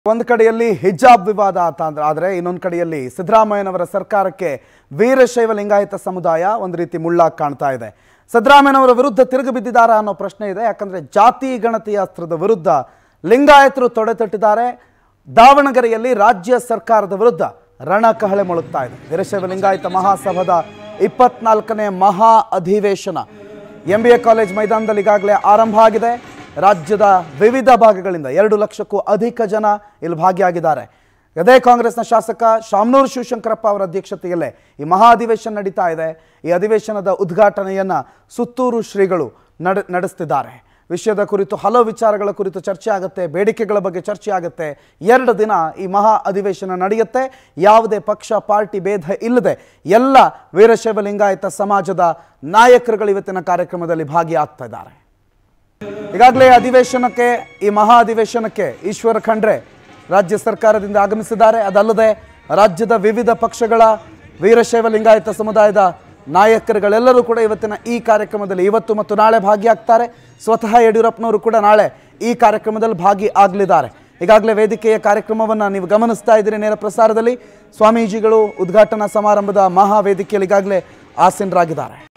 ಒಂದು ಕಡೆಯಲ್ಲಿ ಹಿಜಾಬ್ ವಿವಾದ ಅಂತ ಅಂದ್ರೆ ಆದರೆ ಇನ್ನೊಂದು ಕಡೆಯಲ್ಲಿ ಸಿದ್ದರಾಮಯ್ಯನವರ ಸರ್ಕಾರಕ್ಕೆ ವೀರಶೈವ ಲಿಂಗಾಯತ ಸಮುದಾಯ ಒಂದು ರೀತಿ ಮುಳ್ಳಾಗಿ ಕಾಣ್ತಾ ಇದೆ ಸಿದ್ದರಾಮಯ್ಯನವರ ವಿರುದ್ಧ ತಿರುಗಿ ಬಿದ್ದಿದ್ದಾರಾ ಅನ್ನೋ ಪ್ರಶ್ನೆ ಇದೆ ಯಾಕಂದ್ರೆ ಜಾತಿ ಗಣತಿ ಅಸ್ತ್ರದ ವಿರುದ್ಧ ಲಿಂಗಾಯತರು ತೊಡೆತಟ್ಟಿದ್ದಾರೆ ದಾವಣಗೆರೆಯಲ್ಲಿ ರಾಜ್ಯ ಸರ್ಕಾರದ ವಿರುದ್ಧ ರಣಕಹಳೆ ಮೊಳಗ್ತಾ ಇದೆ ವೀರಶೈವ ಲಿಂಗಾಯತ ಮಹಾಸಭಾದ ಇಪ್ಪತ್ನಾಲ್ಕನೇ ಮಹಾ ಅಧಿವೇಶನ ಎಂ ಬಿ ಎ ಕಾಲೇಜ್ ಮೈದಾನದಲ್ಲಿ ಈಗಾಗಲೇ ಆರಂಭ ಆಗಿದೆ ರಾಜ್ಯದ ವಿವಿಧ ಭಾಗಗಳಿಂದ ಎರಡು ಲಕ್ಷಕ್ಕೂ ಅಧಿಕ ಜನ ಇಲ್ಲಿ ಭಾಗಿಯಾಗಿದ್ದಾರೆ ಅದೇ ಕಾಂಗ್ರೆಸ್ನ ಶಾಸಕ ಶಾಮನೂರು ಶಿವಶಂಕರಪ್ಪ ಅವರ ಅಧ್ಯಕ್ಷತೆಯಲ್ಲೇ ಈ ಮಹಾ ಅಧಿವೇಶನ ನಡೀತಾ ಇದೆ ಈ ಅಧಿವೇಶನದ ಉದ್ಘಾಟನೆಯನ್ನ ಸುತ್ತೂರು ಶ್ರೀಗಳು ನಡ ನಡೆಸ್ತಿದ್ದಾರೆ ವಿಷಯದ ಕುರಿತು ಹಲವು ವಿಚಾರಗಳ ಕುರಿತು ಚರ್ಚೆ ಆಗುತ್ತೆ ಬೇಡಿಕೆಗಳ ಬಗ್ಗೆ ಚರ್ಚೆ ಆಗುತ್ತೆ ಎರಡು ದಿನ ಈ ಮಹಾ ಅಧಿವೇಶನ ನಡೆಯುತ್ತೆ ಯಾವುದೇ ಪಕ್ಷ ಪಾರ್ಟಿ ಭೇದ ಇಲ್ಲದೆ ಎಲ್ಲ ವೀರಶೈವ ಲಿಂಗಾಯತ ಸಮಾಜದ ನಾಯಕರುಗಳು ಇವತ್ತಿನ ಕಾರ್ಯಕ್ರಮದಲ್ಲಿ ಭಾಗಿಯಾಗ್ತಾ ಇದ್ದಾರೆ ಈಗಾಗಲೇ ಅಧಿವೇಶನಕ್ಕೆ ಈ ಮಹಾ ಅಧಿವೇಶನಕ್ಕೆ ಈಶ್ವರ ಖಂಡ್ರೆ ರಾಜ್ಯ ಸರ್ಕಾರದಿಂದ ಆಗಮಿಸಿದ್ದಾರೆ ಅದಲ್ಲದೆ ರಾಜ್ಯದ ವಿವಿಧ ಪಕ್ಷಗಳ ವೀರಶೈವ ಲಿಂಗಾಯತ ಸಮುದಾಯದ ನಾಯಕರುಗಳೆಲ್ಲರೂ ಕೂಡ ಇವತ್ತಿನ ಈ ಕಾರ್ಯಕ್ರಮದಲ್ಲಿ ಇವತ್ತು ಮತ್ತು ನಾಳೆ ಭಾಗಿಯಾಗ್ತಾರೆ ಸ್ವತಃ ಯಡಿಯೂರಪ್ಪನವರು ಕೂಡ ನಾಳೆ ಈ ಕಾರ್ಯಕ್ರಮದಲ್ಲಿ ಭಾಗಿ ಆಗಲಿದ್ದಾರೆ ಈಗಾಗಲೇ ವೇದಿಕೆಯ ಕಾರ್ಯಕ್ರಮವನ್ನು ನೀವು ಗಮನಿಸ್ತಾ ಇದ್ದೀರಿ ನೇರ ಪ್ರಸಾರದಲ್ಲಿ ಸ್ವಾಮೀಜಿಗಳು ಉದ್ಘಾಟನಾ ಸಮಾರಂಭದ ಮಹಾ ವೇದಿಕೆಯಲ್ಲಿ ಈಗಾಗಲೇ ಆಸೀನರಾಗಿದ್ದಾರೆ